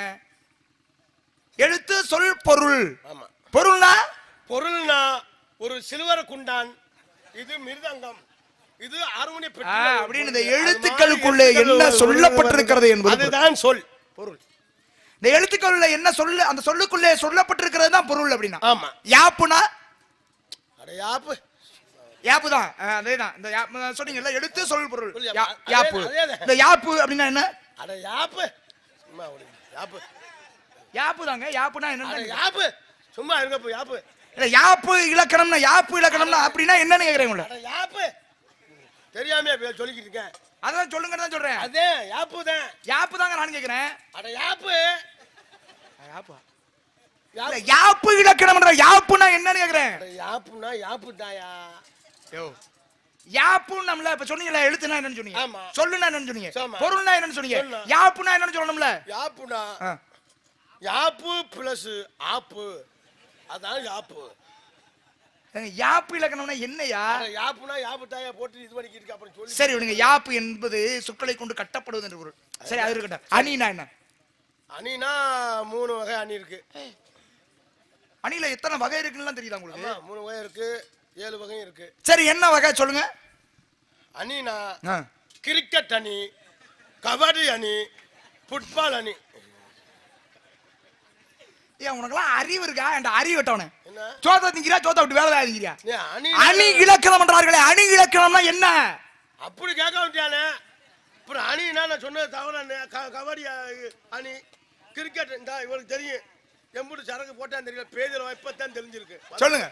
எழுத்து சொல் பொருள் ஆமா பொருள்னா பொருள்னா ஒரு சிலுவர குண்டான் இது மிருதங்கம் இது ஹார்மோனிய பெட்டி ஆ, ஒரு அப்படின்னு பொருள். இந்த அது மாதிரி எழுத்துக்களுக்குள்ளே எழுத்துக்கள் என்ன ஒரு- சொல்லப்பட்டிருக்கிறது என்பது பொருள். அதுதான் சொல் பொருள் இந்த எழுத்துக்களுள்ள என்ன சொல்லு அந்த சொல்லுக்குள்ளே சொல்லப்பட்டிருக்கிறது தான் பொருள் அப்படின்னா ஆமா யாப்புனா அட யாப்பு யாப்பு தான் அதேதான் இந்த யாப்பு சொன்னீங்கல்ல எழுத்து சொல் பொருள் சொல் யா- யாப்பு. யாப்பு அதே- அதேதான். இந்த யாப்பு அப்படின்னா என்ன அட யாப்பு சும்மா ஒரு யாப்பு யாப்பு தாங்க யாப்புனா அட என்ன யாப்பு சும்மா இருங்க போ யாப்பு இல்ல யாப்பு இலக்கணம்னா யாப்பு இலக்கணம்னா அப்படின்னா என்னன்னு கேக்குறேன் உங்களை அட யாப்பு தெரியாம இப்ப சொல்லிக்கிட்டு இருக்கேன் அதான் சொல்லுங்கன்னு தான் சொல்றேன் அதே யாப்பு தான் யாப்பு தாங்க நான் கேக்குறேன் அட யாப்பு யாப்பா யாப்பு. இல்ல யாப்பு இலக்கணம்ன்ற யாப்புனா என்னன்னு கேக்குறேன் அட யாப்புனா யாப்பு தாயா யோ யாப்புன்னு நம்மள இப்ப சொன்னீங்கல்ல எழுத்துனா என்னன்னு சொன்னீங்க ஆமா. சொல்லுனா என்னன்னு சொன்னீங்க ஆமா. பொருள்னா என்னன்னு சொன்னீங்க சொல்லுனா. யாப்புனா என்னன்னு சொல்லணும்ல யாப்புனா ஆ. யாப்பு பிளஸ் ஆப்பு அதான் யாப்பு ஏங்க, யாப்பு இலக்கணம்னா என்னையா அட யாப்புனா யாப்பு தாயா போட்டு இது பண்ணிக்கிட்டு இருக்கு அப்புறம் சொல்லி சரி விடுங்க யாப்பு என்பது சொற்களை கொண்டு கட்டப்படுவது என்று பொருள் சரி அது இருக்கட்டும் அணினா என்ன அணினா மூணு வகை அணி இருக்கு அணில எத்தனை வகை இருக்குன்னு தெரியுதா ஆமா உங்களுக்கு மூணு வகை இருக்கு ஏழு வகையும் இருக்கு சரி என்ன வகை சொல்லுங்க அணினா ஆ. கிரிக்கெட் அணி கபடி அணி ஃபுட்பால் அணி ஏன் உனக்கெல்லாம் அறிவு இருக்கா என்ற அறிவு விட்டவனு என்ன சோத்த திங்கிறியா சோத்த விட்டு வேலை திங்கிறியா நீ அணி அணி இலக்கணம் பண்றார்களே அணி இலக்கணம்னா என்ன அப்படி கேட்க விட்டியானே அப்புறம் அணினா நான் சொன்னது தவறானே க- கபடி அஹ், அணி கிரிக்கெட் இந்த இவனுக்கு தெரியும் எம்புட்டு சரக்கு போட்டான்னு தெரியல பேதில் இப்பதான் தெரிஞ்சிருக்கு சொல்லுங்க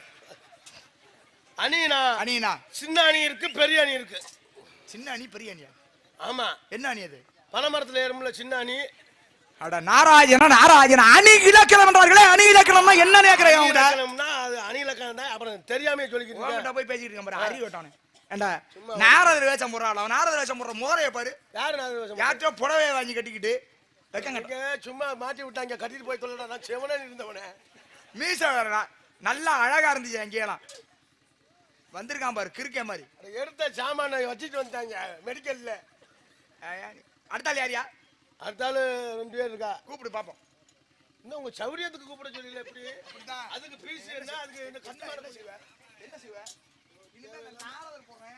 அணினா அணினா சின்ன அணி இருக்கு பெரிய அணி இருக்கு சின்ன அணி பெரிய அணியா ஆமா என்ன அணி அது பனைமரத்துல ஏறும்ல சின்ன அணி அட நாராயண நாராயண அணி இலக்கணம் பண்றார்களே அணி இலக்கணம்னா என்ன கேக்குறேன் அணி அவங்ககிட்ட இலக்கணம்னா அது அணி இலக்கணம் தான் அப்புறம் தெரியாமே சொல்லிக்கிட்டு உங்ககிட்ட போய் பேசிட்டு இருக்கேன் பாரு அறிவு விட்டவனு ஏண்டா நாரதர் வேஷம் போடுறாள் அவன் நாரதர் வேஷம் போடுற மோரைய பாரு யாரு நான் அது வசமா? யார்கிட்டயோ புடவைய வாங்கி கட்டிக்கிட்டு வெக்கங்க இங்க சும்மா மாட்டி விட்டாங்க கட்டிட்டு போய் சொல்லடா நான் செவனே இருந்தவனே மீச வேறடா நல்லா அழகா இருந்துச்சு அங்கேயெல்லாம் வந்திருக்கான் பாரு கிறுக்கே மாதிரி அதை எடுத்த சாமான வச்சுட்டு வந்துட்டாங்க மெடிக்கல்ல அடுத்தாள் யாரியா அடுத்தாலும் ரெண்டு பேர் இருக்கா கூப்பிடு பாப்போம் இன்னும் உங்க சௌரியத்துக்கு கூப்பிட சொல்லல எப்படி அதுக்கு பீஸ் என்ன அதுக்கு என்ன கஷ்டமா இருக்கு என்ன செய்வ இனிமே இந்த நாரதர் போடுறேன்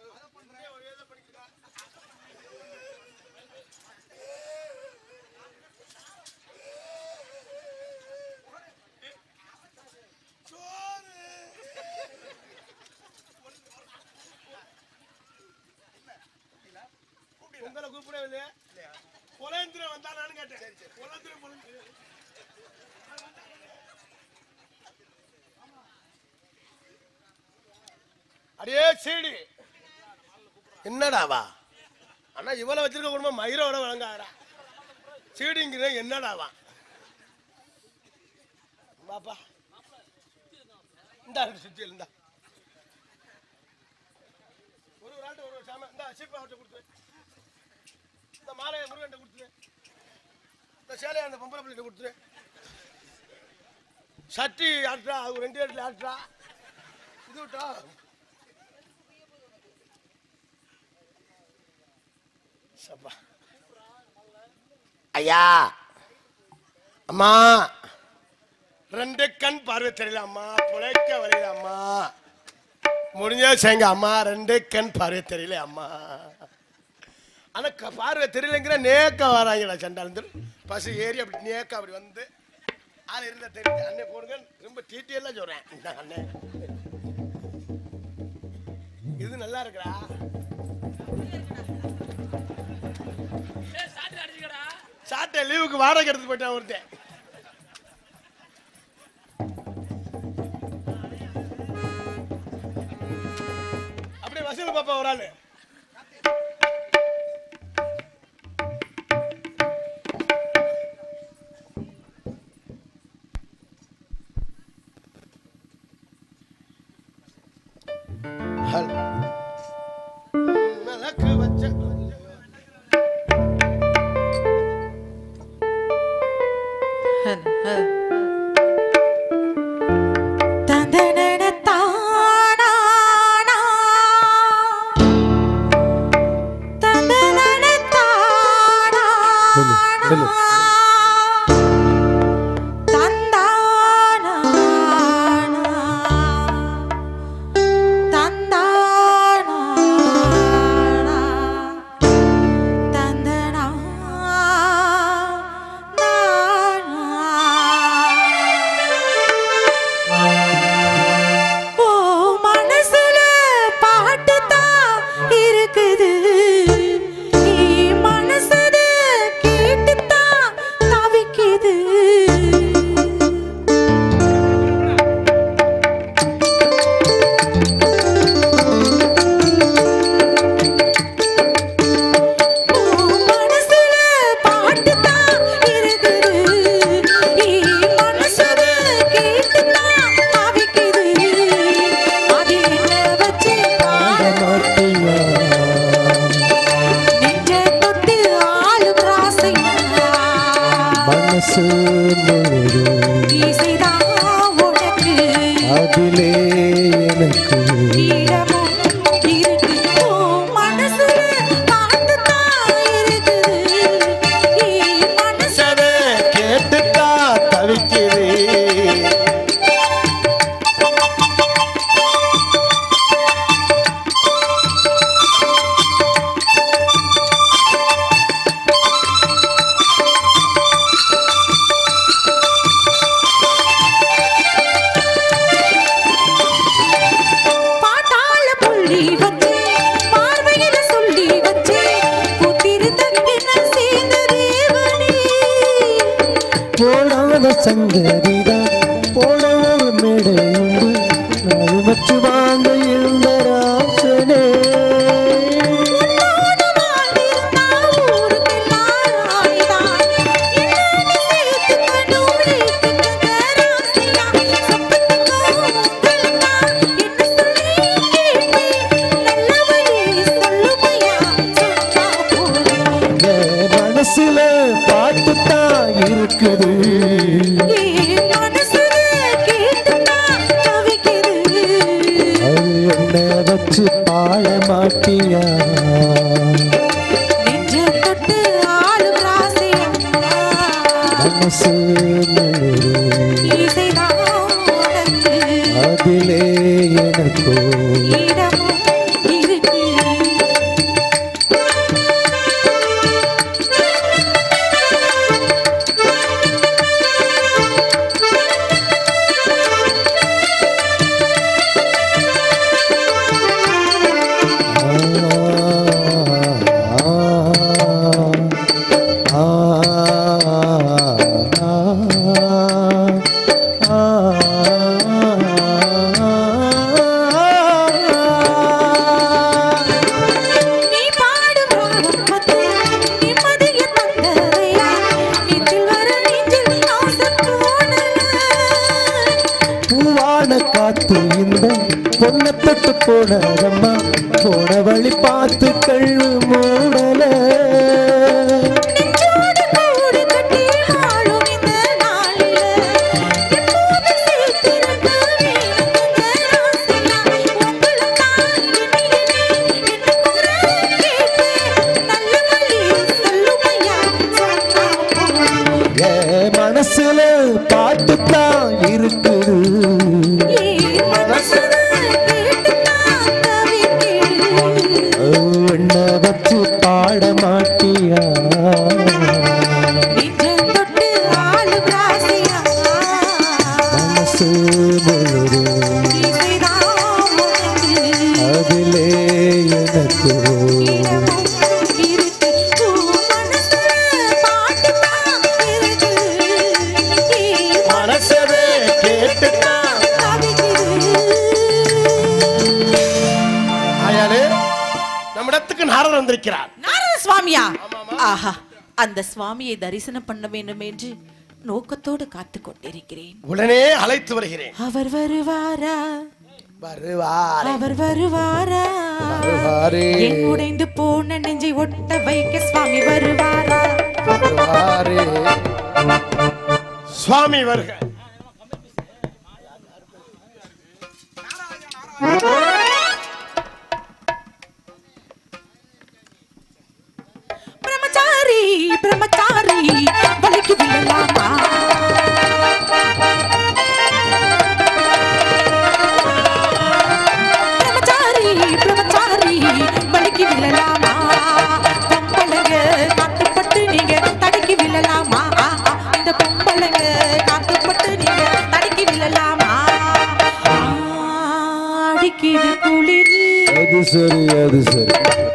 உங்களை கூப்பிடவில்லையா குலேந்திரன் வந்தானான்னு கேட்டேன் குலேந்திரன் குலேந்திரன். அடே சீடி என்னடாவா அண்ணா இவளை வச்சிருக்க குடும்பம் மயிரோட வழங்காரா சீடிங்கிற என்னடாவா பாப்பா இந்தா இருக்கு சுத்தி இருந்தா ஒரு ஒரு ஆள்கிட்ட ஒரு ஒரு சாமான் இந்த சீப்பா அவர்கிட்ட கொடுத்துரு இந்த மாலையை முருகன்ட்ட கொடுத்துரு இந்த சேலையை அந்த பொம்பளை பிள்ளைகிட்ட கொடுத்துரு சட்டி ஆட்டுறா அது ரெண்டு இடத்துல ஆட்டுறா இது விட்டா சப்பா ஐயா அம்மா ரெண்டு கண் பார்வை தெரியல அம்மா புழைக்க வரையில அம்மா முடிஞ்சா செய்யுங்க அம்மா ரெண்டு கண் பார்வை தெரியல அம்மா ஆனா க- பார்வை தெரியலங்கிற நேக்க வராங்கடா சண்டாளந்து பஸ் ஏறி அப்படி நேக்க அப்படி வந்து ஆள் இருந்தா தெரியுது அண்ணே போடுங்க ரொம்ப டீட்டெயிலாக சொல்றேன் இந்த அண்ணே இது நல்லா இருக்குடா சாட்டை லீவுக்கு வாடகை எடுத்து போயிட்டான் ஒருத்தன் அப்படியே வசூல் பாப்பா ஒரு ஆளு ஹல். விளக்கு வச்ச ஓ மனசுல பாட்டு தான் இருக்குது நீ மனசுல கேட்டு தான் தவிக்குது ஓ மனசுல பாட்டு தான் இருக்குது நீ மனசுல கேட்டு தான் தவிக்குது அது என்ன வச்சு நெஞ்ச தொட்டு ஆளும் ராசையா மனசு முழுதும் இசைதான் உனக்கு அதிலே எனக்கு இடமும் இருக்கு ஓ மனசுல பாட்டு தான் இருக்குது நீ மனசுல கேட்டுட்டா தவிக்குது சங்கதிதான் போட ஒரு மேடை உண்டு நாலு மச்சு வாங்க இருந்த ராசனே என் மனசுல பாட்டுத்தான் இருக்குது அது என்ன வச்சு பாட மாட்டியா மனசு முழுதும் அதிலே எனக்கோ நீ பாடும் ராகம் வந்து நிம்மதிய தந்ததையா நெஞ்சில் வர நெஞ்சில் ஆசை தோணல பூவான காத்து இந்த பொண்ணை தொட்டு போனதம்மா போன வழி பார்த்து கண்ணு மூடல நெஞ்சோடு கூடு கட்டி வாழும் இந்த நாளில எப்போது சேர்த்திருக்க வேணுங்க ராசியா உங்களுக்காக எண்ணினே என்ன குறை கேட்டு நல்ல வழி சொல்லுமையா சொன்னா போதும். என் மனசுல பாட்டுத்தான் இருக்குது ஏன் மனசுல கேட்டுத்தான் தவிக்கிறேன். என்ன வச்சு பாட மாட்டியா நெஞ்சம் தொட்டு ஆளும் ராசியா மனசு முழுதும் இசைதான் உனக்கு அதிலே எனக்கு இடமும் இருக்கு. உன் மனசுல பாட்டுத்தான் இருக்கு. ஏன் மனசவே கேட்டுத்தான் தவிக்குது? ஆயாலே நம்மிடத்துக்கு நாரதர் வந்திருக்கிறார் நாரத சுவாமியா ஆஹா அந்த சுவாமியை தரிசனம் பண்ண வேண்டும் என்று நோக்கத்தோடு காத்து கொண்டிருக்கிறேன் உடனே அழைத்து வருகிறேன் அவர் வருவாரா வருவார் அவர் வருவாரா வருவாரே. என் உடைந்து போன நெஞ்சை ஒட்ட வைக்க சுவாமி வருவாரா வருவாரே. சுவாமி வருக பிரம்மச்சாரி பிரம்மச்சாரி வலிக்கு விழலாமா பிரம்மச்சாரி பிரம்மச்சாரி வலிக்கு விழலாமா பொம்பளைங்க காத்துப்பட்டு நீங்க தடுக்கி விழலாமா ஆ, ஆ, இந்த பொம்பளைங்க காத்துப்பட்டு நீங்க தடுக்கி விழலாமா ஆ, அடிக்குது குளிரு அது சரி அது சரி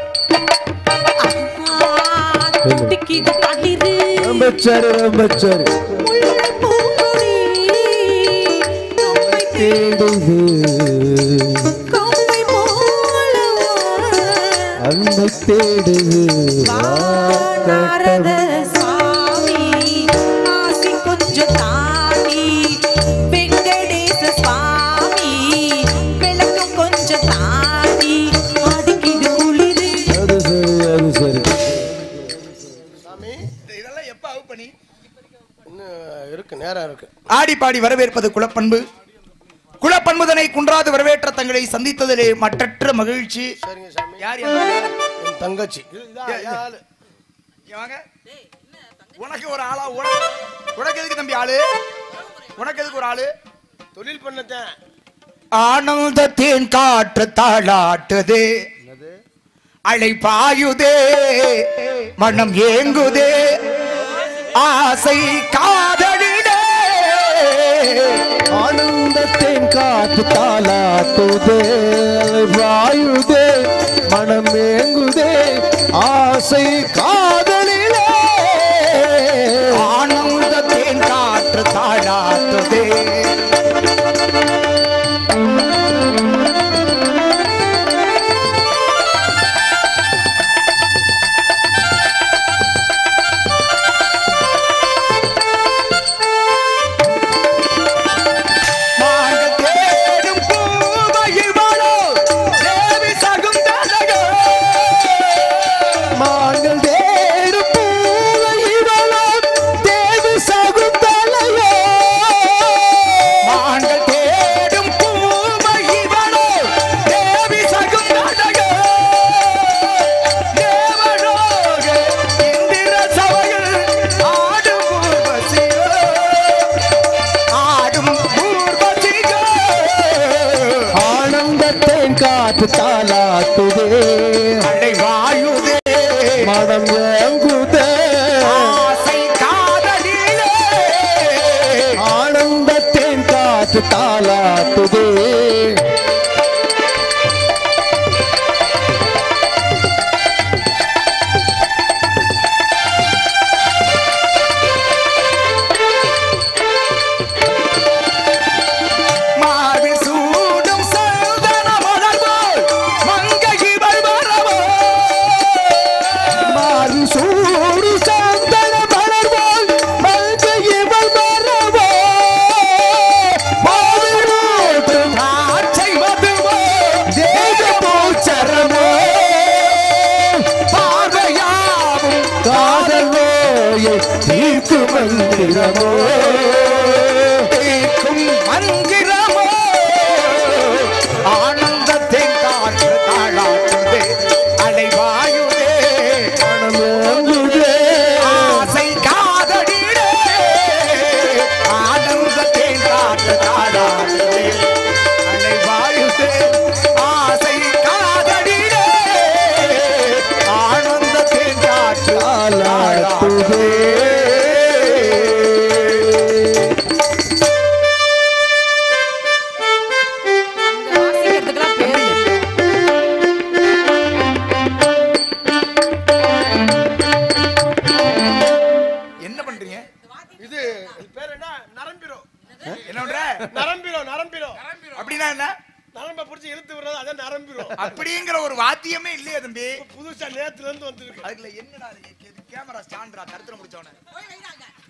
துடிக்குது தளிரு ரொம்ப சரி ரொம்ப சரி முல்லை பூங்கொடி தும்பை தேடுது கொம்பை போல அந்த தேடுது நாரத சுவாமி ஆசி கொஞ்சம் தாண்டி வெங்கடேச சுவாமி விளக்கம் கொஞ்சம் தாண்டி அடிக்குது குளிரு அது சரி அது சரி சாமி இதெல்லாம் எப்ப அவுட் பண்ணி இன்னும் இருக்கு நேரம் இருக்கு ஆடி பாடி வரவேற்பது குலப்பண்பு குலப்பண்புதனை குன்றாது வரவேற்ற தங்களை சந்தித்ததிலே மற்றற்ற மகிழ்ச்சி சரிங்க சாமி யார் யார்? என் தங்கச்சி இதான் என் ஆளு. இங்க வாங்க உனக்கு ஒரு ஆளா உனக்கு உனக்கு எதுக்கு தம்பி ஆளு உனக்கு எதுக்கு ஒரு ஆளு தொழில் பண்ணத்தேன் ஆனந்தத்தின் காற்று தாளாட்டுதே அலை பாயுதே மனம் ஏங்குதே ஆசை காதலிடே ஆனந்தத்தின் காற்று தாளாட்டுதே வாயுதே மனம் ஏங்குதே ஆசை காதலிலே ஆனந்தத்தின் காற்று தாழ தாலாட்டுதே மார்பில் சூடும் சந்தன மலர்போல் மங்கை இவள் வரவோ மாறி சூடு சந்தன மலர்வாள் மங்கை இவள் மரவோ மாவிரோடு ஆச்சை மதுவோ தேக பூச்சரமோ பார்வையாவும் காதல் நோயை தீர்க்கு மந்திரமோ தீர்க்கும் மந்திரமோ ஆனந்தத்தின் காற்று தாளாட்டுதே அலைவாயுதே மனமேங்குதே ஆசை காதடிடே ஆனந்தத்தின் காற்று தாளாட்டுதே அலைவாயுதே ஆசை காதடிடே ஆனந்தத்தின் காற்று தாலாட்டுதே அங்க வாசிக்கிறதுக்கெல்லாம் பேர் தெரியும். என்ன பண்றீங்க இது இது பேர் என்ன நரம்பிரோ என்ன பண்ற நரம்பிரோ நரம்பிரோ அப்படின்னா என்ன நரம்ப பிடிச்சி இழுத்து விடுறது அதான் நரம்பிரோ அப்படிங்கிற ஒரு வாத்தியமே இல்லையே தம்பி புதுசா நேத்துல இருந்து வந்திருக்கு அதுக்குள்ள என்னடா கேமரா ஸ்டாண்டரா கருத்துல முடிச்சவன